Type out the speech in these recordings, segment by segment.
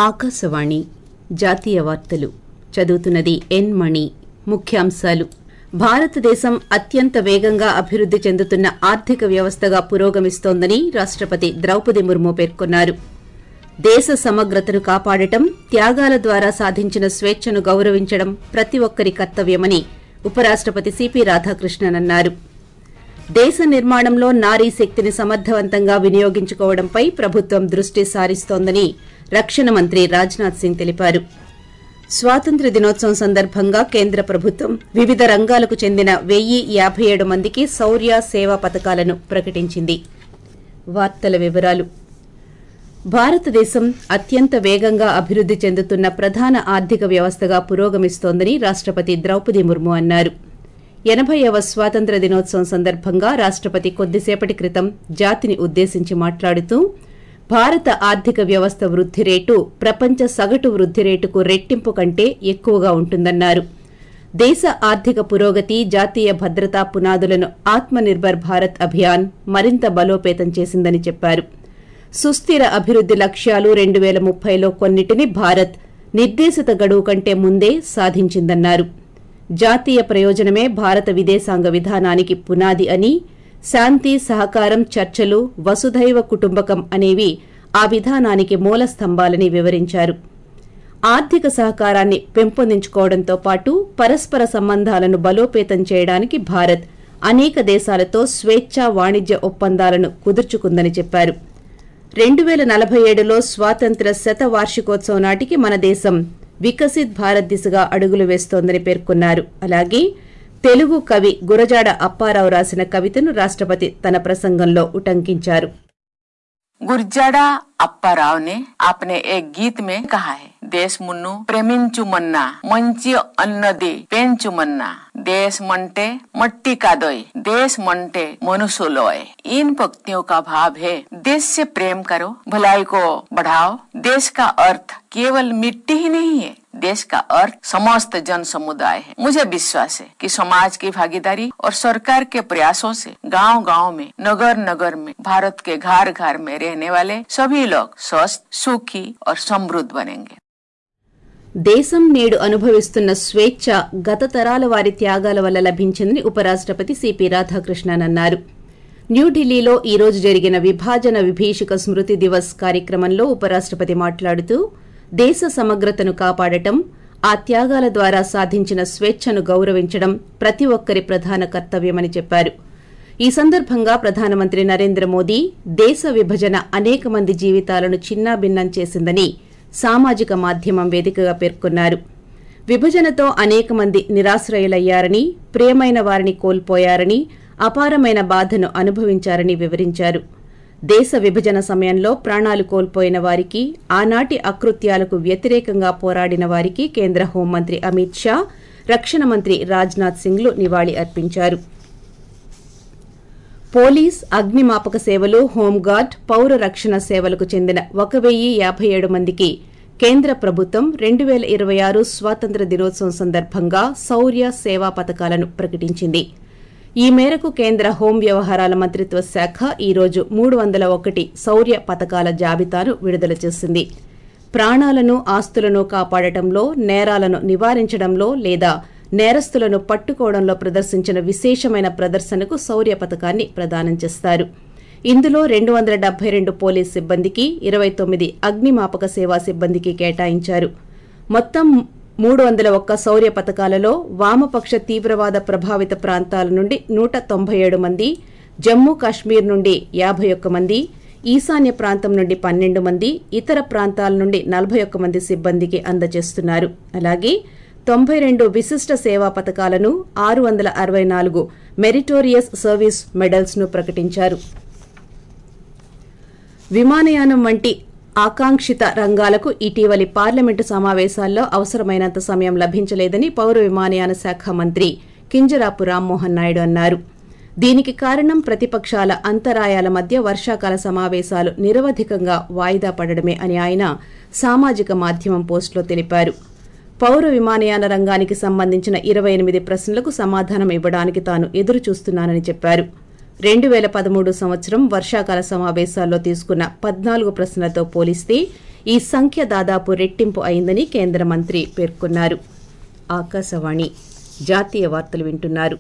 ఆకాశవాణి జాతీయ వార్తలు చదువుతున్నది ఎన్ మణి ముఖ్యాంశాలు భారతదేశం అత్యంత వేగంగా అభివృద్ది చెందుతున్న ఆర్థిక వ్యవస్థగా పురోగమిస్తోందని రాష్టపతి ద్రౌపది ముర్ము పేర్కొన్నారు దేశ సమగ్రతను కాపాడటం త్యాగాల ద్వారా సాధించిన స్వేచ్ఛను గౌరవించడం ప్రతి ఒక్కరి కర్తవ్యమని ఉపరాష్టపతి సిపి రాధాకృష్ణన్ అన్నారు దేశ నిర్మాణంలో నారీ శక్తిని సమర్థవంతంగా వినియోగించుకోవడంపై ప్రభుత్వం దృష్టి సారిస్తోందని రక్షణ మంత్రి రాజ్నాథ్ సింగ్ తెలిపారు స్వాతంత్ర్య దినోత్సవం సందర్భంగా కేంద్ర ప్రభుత్వం వివిధ రంగాలకు చెందిన వెయ్యి యాభై ఏడు మందికి శౌర్య సేవా పథకాలను ప్రకటించింది వార్తల వివరాలు భారతదేశం అత్యంత వేగంగా అభివృద్ది చెందుతున్న ప్రధాన ఆర్థిక వ్యవస్థగా పురోగమిస్తోందని రాష్టపతి ద్రౌపది ముర్ము అన్నారు ఎనభైవ స్వాతంత్ర్య దినోత్సవం సందర్భంగా రాష్టపతి కొద్దిసేపటి క్రితం జాతిని ఉద్దేశించి మాట్లాడుతూ భారత ఆర్థిక వ్యవస్థ వృద్ది రేటు ప్రపంచ సగటు వృద్ది రేటుకు రెట్టింపు కంటే ఎక్కువగా ఉంటుందన్నారు దేశ ఆర్థిక పురోగతి జాతీయ భద్రతా పునాదులను ఆత్మనిర్భర్ భారత్ అభియాన్ మరింత బలోపేతం చేసిందని చెప్పారు సుస్థిర అభివృద్ది లక్ష్యాలు రెండు పేల ముప్పైలో కొన్నిటిని భారత్ నిర్దేశిత గడువు కంటే ముందే సాధించిందన్నారు జాతీయ ప్రయోజనమే భారత విదేశాంగ విధానానికి పునాది అని శాంతి సహకారం చర్చలు వసుధైవ కుటుంబకం అనేవి ఆ విధానానికి మూల స్తంభాలని వివరించారు ఆర్థిక సహకారాన్ని పెంపొందించుకోవడంతో పాటు పరస్పర సంబంధాలను బలోపేతం చేయడానికి భారత్ అనేక దేశాలతో స్వేచ్ఛా వాణిజ్య ఒప్పందాలను కుదుర్చుకుందని చెప్పారు రెండు పేల నలభై ఏడులో స్వాతంత్ర శత వార్షికోత్సవం నాటికి మన దేశం వికసిత్ భారత్ దిశగా అడుగులు వేస్తోందని పేర్కొన్నారు అలాగే తెలుగు కవి గురజాడ అప్పారావు రాసిన కవితను రాష్టపతి తన ప్రసంగంలో ఉటంకించారు गुरजाड़ा अप्पा राव ने अपने एक गीत में कहा है देश मुन्नु प्रेमिंचु मन्ना मंची अन्न दे पेंचु मन्ना देश मंटे मट्टी का दोय देश मंटे मनुष्य लोय इन पंक्तियों का भाव है देश से प्रेम करो भलाई को बढ़ाओ देश का अर्थ केवल मिट्टी ही नहीं है देश का अर्थ समस्त जन समुदाय है मुझे विश्वास है कि समाज की भागीदारी और सरकार के प्रयासों से गांव गांव में नगर नगर में भारत के घर घर में रहने वाले सभी लोग स्वस्थ सुखी और समृद्ध बनेंगे దేశం నేడు అనుభవిస్తున్న స్వేచ్ఛ గత తరాల వారి త్యాగాల వల్ల లభించిందని ఉపరాష్టపతి సిపి రాధాకృష్ణన్ అన్నారు న్యూఢిల్లీలో ఈ రోజు జరిగిన విభాజన విభీషిక స్మృతి దివస్ కార్యక్రమంలో ఉపరాష్టపతి మాట్లాడుతూ దేశ సమగ్రతను కాపాడటం ఆ త్యాగాల ద్వారా సాధించిన స్వేచ్ఛను గౌరవించడం ప్రతి ఒక్కరి ప్రధాన కర్తవ్యమని చెప్పారు ఈ సందర్భంగా ప్రధానమంత్రి నరేంద్ర మోదీ దేశ విభజన అనేక మంది జీవితాలను చిన్నాభిన్నం చేసిందని సామాజిక మాధ్యమం వేదికగా పేర్కొన్నారు విభజనతో అనేక మంది నిరాశ్రయులయ్యారని ప్రియమైన వారిని కోల్పోయారని అపారమైన బాధను అనుభవించారని వివరించారు దేశ విభజన సమయంలో ప్రాణాలు కోల్పోయిన వారికి ఆనాటి అకృత్యాలకు వ్యతిరేకంగా పోరాడిన వారికి కేంద్ర హోంమంత్రి అమిత్ షా రక్షణ మంత్రి రాజ్నాథ్ సింగ్లు నివాళి అర్పించారు పోలీస్ అగ్నిమాపక సేవలు హోంగార్డ్ పౌర రక్షణ సేవలకు చెందిన ఒక వెయ్యి యాభై ఏడు మందికి కేంద్ర ప్రభుత్వం రెండు పేల ఇరవై ఆరు స్వాతంత్ర దినోత్సవం సందర్భంగా శౌర్య సేవా పథకాలను ప్రకటించింది ఈ మేరకు కేంద్ర హోం వ్యవహారాల మంత్రిత్వ శాఖ ఈ రోజు మూడు వందల ఒకటి శౌర్య పథకాల జాబితాను విడుదల చేసింది ప్రాణాలను ఆస్తులను కాపాడటంలో నేరాలను నివారించడంలో లేదా నేరస్తులను పట్టుకోవడంలో ప్రదర్శించిన విశేషమైన ప్రదర్శనకు శౌర్య పథకాన్ని ప్రదానం చేస్తారు ఇందులో రెండు వందల డెబ్బై రెండు పోలీస్ సిబ్బందికి ఇరవై తొమ్మిది అగ్నిమాపక సేవా సిబ్బందికి కేటాయించారు మొత్తం మూడు వందల ఒక్క శౌర్య పథకాలలో వామపక్ష తీవ్రవాద ప్రభావిత ప్రాంతాల నుండి నూట తొంభై ఏడు మంది జమ్మూ కాశ్మీర్ నుండి యాభై ఒక్క మంది ఈశాన్య ప్రాంతం నుండి పన్నెండు మంది ఇతర ప్రాంతాల నుండి నలభై ఒక్క మంది సిబ్బందికి అందజేస్తున్నారు అలాగే తొంభై రెండు విశిష్ట సేవా పథకాలను ఆరు వందల అరవై నాలుగు మెరిటోరియస్ సర్వీస్ మెడల్స్ ను ప్రకటించారు విమానయానం వంటి ఆకాంక్షిత రంగాలకు ఇటీవలి పార్లమెంటు సమావేశాల్లో అవసరమైనంత సమయం లభించలేదని పౌర విమానయాన శాఖ మంత్రి కింజరాపు రామ్మోహన్ నాయుడు అన్నారు దీనికి కారణం ప్రతిపక్షాల అంతరాయాల మధ్య వర్షాకాల సమావేశాలు నిరవధికంగా వాయిదా పడడమే అని ఆయన సామాజిక మాధ్యమం పోస్టులో తెలిపారు పౌర విమానయాన రంగానికి సంబంధించిన ఇరవై ఎనిమిది ప్రశ్నలకు సమాధానం ఇవ్వడానికి తాను ఎదురు చూస్తున్నానని చెప్పారు రెండు పేల పదమూడు సంవత్సరం వర్షాకాల సమావేశాల్లో తీసుకున్న పద్నాలుగు ప్రశ్నలతో పోలిస్తే ఈ సంఖ్య దాదాపు రెట్టింపు అయిందని కేంద్ర మంత్రి పేర్కొన్నారు ఆకాశవాణి జాతీయ వార్తలు వింటున్నారు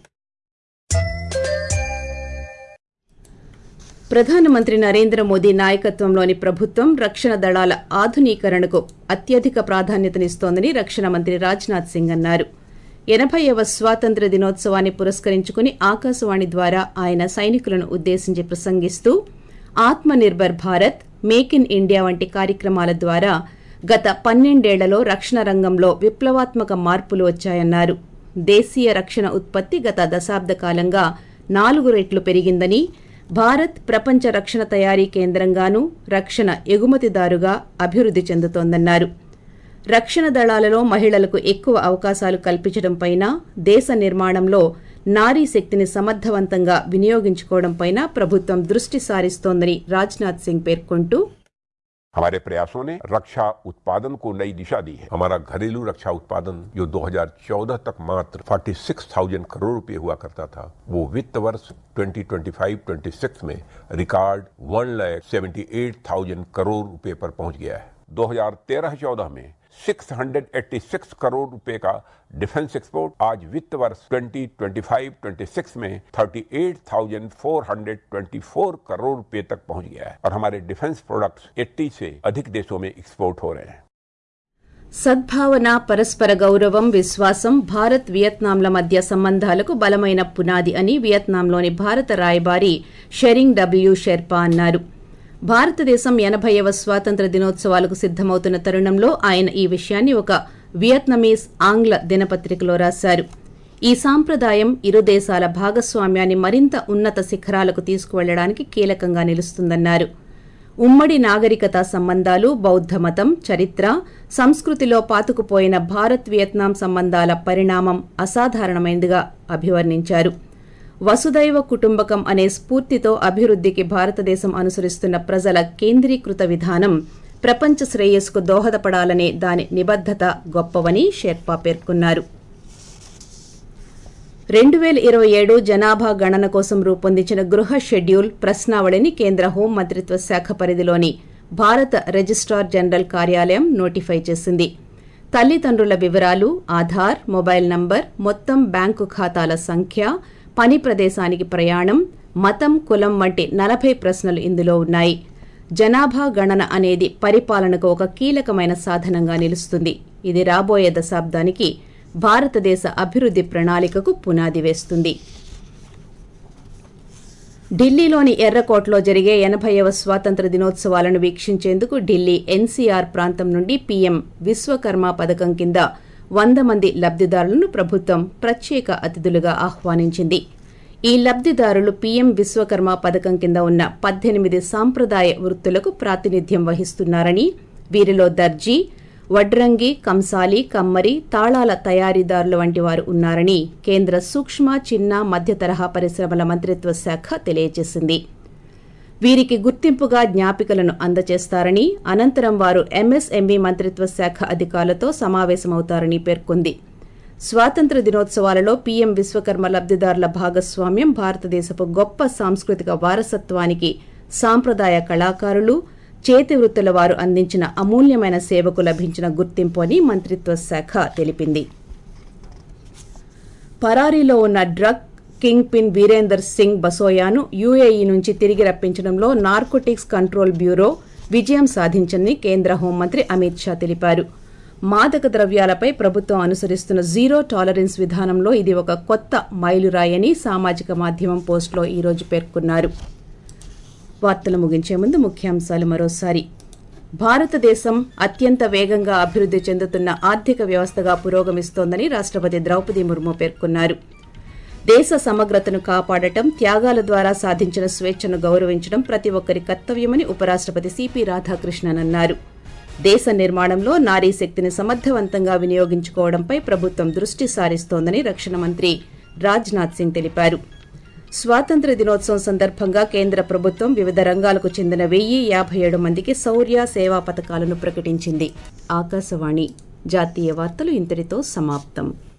ప్రధానమంత్రి నరేంద్ర మోదీ నాయకత్వంలోని ప్రభుత్వం రక్షణ దళాల ఆధునీకరణకు అత్యధిక ప్రాధాన్యతనిస్తోందని రక్షణ మంత్రి రాజ్నాథ్ సింగ్ అన్నారు ఎనభైవ స్వాతంత్ర్య దినోత్సవాన్ని పురస్కరించుకుని ఆకాశవాణి ద్వారా ఆయన సైనికులను ఉద్దేశించి ప్రసంగిస్తూ Atma Nirbhar Bharat make in India వంటి కార్యక్రమాల ద్వారా గత పన్నెండేళ్లలో రక్షణ రంగంలో విప్లవాత్మక మార్పులు వచ్చాయన్నారు దేశీయ రక్షణ ఉత్పత్తి గత దశాబ్ద కాలంగా నాలుగు రెట్లు పెరిగిందని భారత్ ప్రపంచ రక్షణ తయారీ కేంద్రంగానూ రక్షణ ఎగుమతిదారుగా అభివృద్ధి చెందుతోందన్నారు రక్షణ దళాలలో మహిళలకు ఎక్కువ అవకాశాలు కల్పించడంపైన దేశ నిర్మాణంలో నారీ శక్తిని సమర్థవంతంగా వినియోగించుకోవడంపైన ప్రభుత్వం దృష్టి సారిస్తోందని రాజ్నాథ్ సింగ్ పేర్కొంటూ हमारे प्रयासों ने रक्षा उत्पादन को नई दिशा दी है हमारा घरेलू रक्षा उत्पादन जो 2014 तक मात्र 46,000 करोड़ रुपए हुआ करता था वो वित्त वर्ष 2025-26 में record one lakh seventy crore रुपए पर पहुंच गया है 2013-14 में 686 करोड़ रुपए का डिफेंस एक्सपोर्ट आज वित्त वर्ष 2025-26 में 38,424 करोड़ रुपए तक पहुंच गया है और हमारे डिफेंस प्रोडक्ट्स 80 से अधिक देशों में एक्सपोर्ट हो रहे हैं సద్భావన పరస్పర గౌరవం విశ్వాసం భారత్ వియత్నాంల మధ్య సంబంధాలకు బలమైన పునాది అని వియత్నాంలోని భారత రాయబారి షెరింగ్ డబ్ల్యూ షెర్పా అన్నారు భారతదేశం ఎనభైవ స్వాతంత్ర దినోత్సవాలకు సిద్దమవుతున్న తరుణంలో ఆయన ఈ విషయాన్ని ఒక వియత్నమీస్ ఆంగ్ల దినపత్రికలో రాశారు ఈ సాంప్రదాయం ఇరు దేశాల భాగస్వామ్యాన్ని మరింత ఉన్నత శిఖరాలకు తీసుకువెళ్లడానికి కీలకంగా నిలుస్తుందన్నారు ఉమ్మడి నాగరికత సంబంధాలు బౌద్ధ మతం చరిత్ర సంస్కృతిలో పాతుకుపోయిన భారత్ వియత్నాం సంబంధాల పరిణామం అసాధారణమైనదిగా అభివర్ణించారు వసుదైవ కుటుంబకం అనే స్ఫూర్తితో అభివృద్ధికి భారతదేశం అనుసరిస్తున్న ప్రజల కేంద్రీకృత విధానం ప్రపంచ శ్రేయస్సుకు దోహదపడాలనే దాని నిబద్దత గొప్పవని షెర్పా పేర్కొన్నారు రెండు వేల ఇరవై ఏడు జనాభా గణన కోసం రూపొందించిన గృహ షెడ్యూల్ ప్రశ్నావళిని కేంద్ర హోం మంత్రిత్వ శాఖ పరిధిలోని భారత రిజిస్ట్రార్ జనరల్ కార్యాలయం నోటిఫై చేసింది తల్లిదండ్రుల వివరాలు ఆధార్ మొబైల్ నంబర్ మొత్తం బ్యాంకు ఖాతాల సంఖ్య పని ప్రదేశానికి ప్రయాణం మతం కులం వంటి నలభై ప్రశ్నలు ఇందులో ఉన్నాయి జనాభా గణన అనేది పరిపాలనకు ఒక కీలకమైన సాధనంగా నిలుస్తుంది ఇది రాబోయే దశాబ్దానికి భారతదేశ అభివృద్ధి ప్రణాళికకు పునాది వేస్తుంది ఢిల్లీలోని ఎర్రకోటలో జరిగే ఎనభైవ స్వాతంత్ర దినోత్సవాలను వీక్షించేందుకు ఢిల్లీ ఎన్సీఆర్ ప్రాంతం నుండి పీఎం విశ్వకర్మ పథకం కింద వంద మంది లబ్దిదారులను ప్రభుత్వం ప్రత్యేక అతిథులుగా ఆహ్వానించింది ఈ లబ్దిదారులు పీఎం విశ్వకర్మ పథకం కింద ఉన్న పద్దెనిమిది సాంప్రదాయ వృత్తులకు ప్రాతినిధ్యం వహిస్తున్నారని వీరిలో దర్జీ వడ్రంగి కంసాలి కమ్మరి తాళాల తయారీదారులు వంటి వారు ఉన్నారని కేంద్ర సూక్ష్మ చిన్న మధ్య తరహా పరిశ్రమల మంత్రిత్వ శాఖ తెలియజేసింది వీరికి గుర్తింపుగా జ్ఞాపికలను అందజేస్తారని అనంతరం వారు ఎంఎస్ఎంఈ మంత్రిత్వ శాఖ అధికారులతో సమావేశమవుతారని పేర్కొంది స్వాతంత్ర దినోత్సవాలలో పీఎం విశ్వకర్మ లబ్దిదారుల భాగస్వామ్యం భారతదేశపు గొప్ప సాంస్కృతిక వారసత్వానికి సాంప్రదాయ కళాకారులు చేతి వృత్తుల వారు అందించిన అమూల్యమైన సేవకు లభించిన గుర్తింపు అని మంత్రిత్వ శాఖ తెలిపింది పరారీలో ఉన్న drug kingpin Virender Singh బసోయాను యూఏఈ నుంచి తిరిగి రప్పించడంలో నార్కోటిక్స్ కంట్రోల్ బ్యూరో విజయం సాధించిందని కేంద్ర హోంమంత్రి అమిత్ షా తెలిపారు మాదక ద్రవ్యాలపై ప్రభుత్వం అనుసరిస్తున్న జీరో టాలరెన్స్ విధానంలో ఇది ఒక కొత్త మైలురాయని సామాజిక మాధ్యమం పోస్టులో ఈరోజు పేర్కొన్నారు వార్తలు ముగించే ముందు ముఖ్యాంశాలు మరోసారి భారతదేశం అత్యంత వేగంగా అభివృద్ధి చెందుతున్న ఆర్థిక వ్యవస్థగా పురోగమిస్తోందని రాష్ట్రపతి ద్రౌపది ముర్ము పేర్కొన్నారు దేశ సమగ్రతను కాపాడటం త్యాగాల ద్వారా సాధించిన స్వేచ్ఛను గౌరవించడం ప్రతి ఒక్కరి కర్తవ్యమని ఉపరాష్ట్రపతి సిపి రాధాకృష్ణన్ అన్నారు దేశ నిర్మాణంలో నారీ శక్తిని సమర్థవంతంగా వినియోగించుకోవడంపై ప్రభుత్వం దృష్టి సారిస్తోందని రక్షణ మంత్రి రాజ్నాథ్ సింగ్ తెలిపారు స్వాతంత్ర దినోత్సవం సందర్భంగా కేంద్ర ప్రభుత్వం వివిధ రంగాలకు చెందిన వెయ్యి యాభై ఏడు మందికి శౌర్య సేవా పథకాలను ప్రకటించింది ఆకాశవాణి జాతీయ వార్తలు ఇంతటితో సమాప్తం